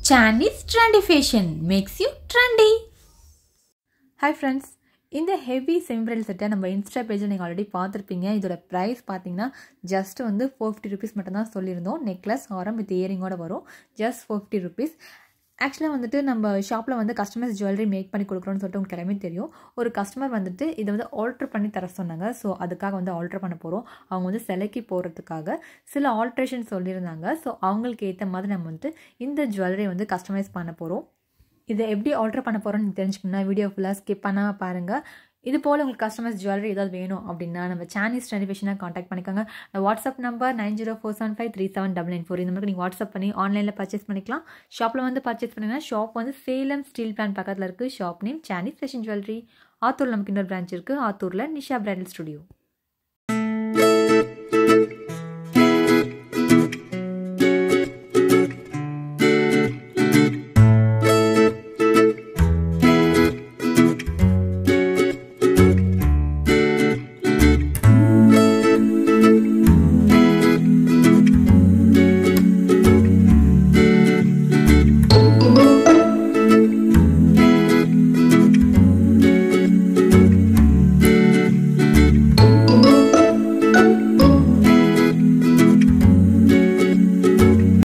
Chinese trendy fashion makes you trendy. Hi friends இந்த heavy செம்பிரல் செட்டை நம்ம இன்ஸ்டா பேஜில் நீங்கள் ஆல்ரெடி பார்த்துருப்பீங்க இதோட ப்ரைஸ் பார்த்தீங்கன்னா ஜஸ்ட் வந்து ஃபோர் ஃபிஃப்டி ருபீஸ் மட்டும் தான் சொல்லியிருந்தோம் நெக்லஸ் ஆரம் வித் இயரிங்கோட வரும் ஜஸ்ட் ஃபோர் ஃபிஃப்டி ருபீஸ் ஆக்சுவலாக வந்துட்டு நம்ம ஷாப்பில் வந்து கஸ்டமர்ஸ் ஜுவல்லரி மேக் பண்ணி கொடுக்குறோன்னு சொல்லிட்டு உங்களுக்கு எல்லாமே தெரியும் ஒரு கஸ்டமர் வந்துட்டு இதை வந்து ஆல்ட்ரு பண்ணி தர சொன்னாங்க ஸோ அதுக்காக வந்து ஆல்ட்ரு பண்ண போகிறோம் அவங்க வந்து சிலைக்கு போகிறதுக்காக சில ஆல்ட்ரேஷன் சொல்லியிருந்தாங்க ஸோ அவங்களுக்கு ஏற்ற மாதிரி நம்ம வந்துட்டு இந்த ஜுவல்லரி வந்து கஸ்டமைஸ் பண்ண போகிறோம் இதை எப்படி ஆல்டர் பண்ண போகிறோன்னு தெரிஞ்சுக்கணும்னா வீடியோ ஃபுல்லாக ஸ்கிப் பண்ணாமல் பாருங்கள் இது போல் உங்களுக்கு கஸ்டமர்ஸ் ஜுவல்லரி ஏதாவது வேணும் அப்படின்னா நம்ம சானீஸ் ரெனிவேஷனாக காண்டாக்ட் பண்ணிக்கோங்க WhatsApp number nine zero four seven five three seven double nine four இந்த மாதிரி நீங்கள் வாட்ஸ்அப் பண்ணி ஆன்லைனில் பர்ச்சேஸ் பண்ணிக்கலாம் ஷாப்பில் வந்து பர்ச்சேஸ் பண்ணிங்கன்னா ஷாப் வந்து சேலம் ஸ்டீல் பிளான் பக்கத்தில் இருக்குது ஷாப் நேம் சானீஸ் ஃபேஷன் ஜுவல்லரி ஆத்தூரில் நமக்கு இன்னொரு பிரான்ச் இருக்குது ஆத்தூரில் நிஷா பிராண்டல் ஸ்டுடியோ